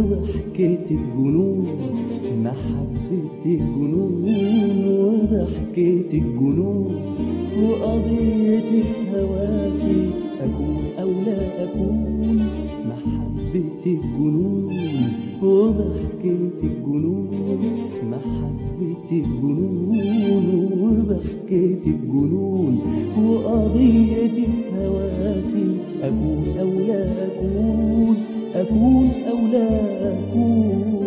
وضحكة الجنون محبة الجنون وضحكة الجنون وقضية هواكي أكون أو لا أكون محبة الجنون وضحكة الجنون محبة الجنون وضحكة الجنون وقضية هواكي أكون أو لا أكون أكون أو لا أكون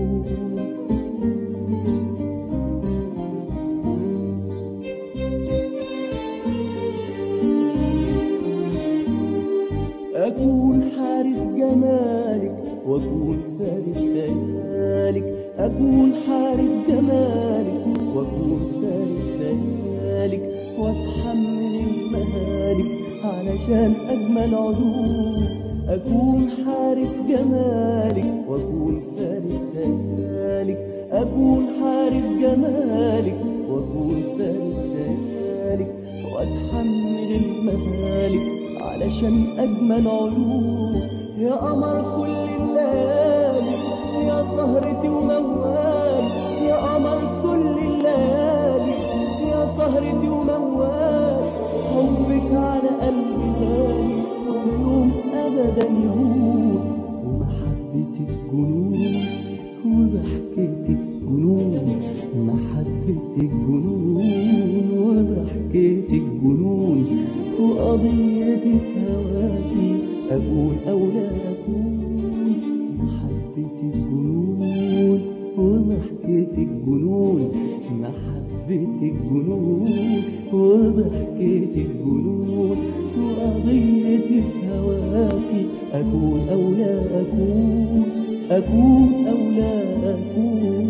أكون حارس جمالك وأكون فارس خيالك أكون حارس جمالك وأكون فارس خيالك وأتحمل المهالك علشان أجمل عيون أكون حارس جمالك وأكون فارس خيالك أكون حارس جمالك وأكون فارس خيالك وأتحمل المهالك علشان أجمل عيون يا قمر كل الليالي يا سهرتي وموالي يا قمر كل الليالي يا سهرتي وموالي حبك على قلبي غالي ويوم أبدا يهون ومحبة الجنون وضحكة الجنون محبة الجنون وضحكة الجنون وقضية في هواكي أكون أو لا أكون محبة الجنون وضحكة الجنون محبة الجنون وضحكة الجنون وقضية في هواكي أكون أو لا أكون أكون أو لا أكون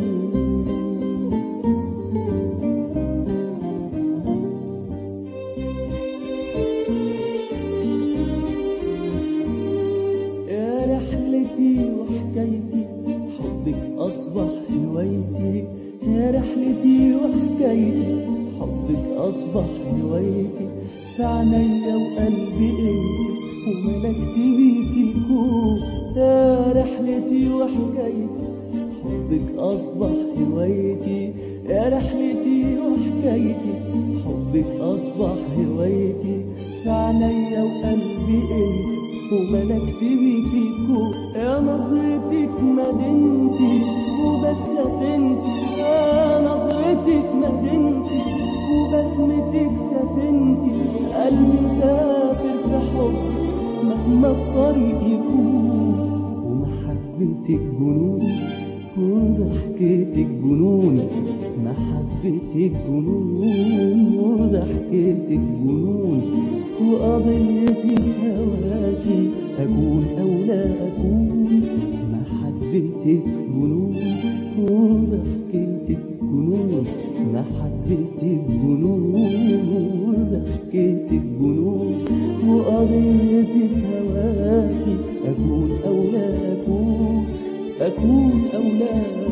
يا رحلتي وحكايتي حبك أصبح هوايتي يا رحلتي وحكايتي حبك أصبح هوايتي في عينيا وقلبي انت وملكت بيك الكون يا رحلتي وحكايتي حبك أصبح هوايتي يا رحلتي وحكايتي حبك أصبح هوايتي في عينيا وقلبي انت وملكت بيك الكون يا نظرتك مدينتي وبس سفنتي يا نظرتك مدينتي وبسمتك سفنتي قلبي مسافر في حبك مهما الطريق يكون ومحبة الجنون وضحكة الجنون محبة الجنون وضحكة الجنون وقضيتي هواكي أكون أو لا أكون محبة الجنون وضحكة الجنون محبة الجنون وضحكة الجنون وقضيتي هواكي أكون أو لا أكون أكون أو لا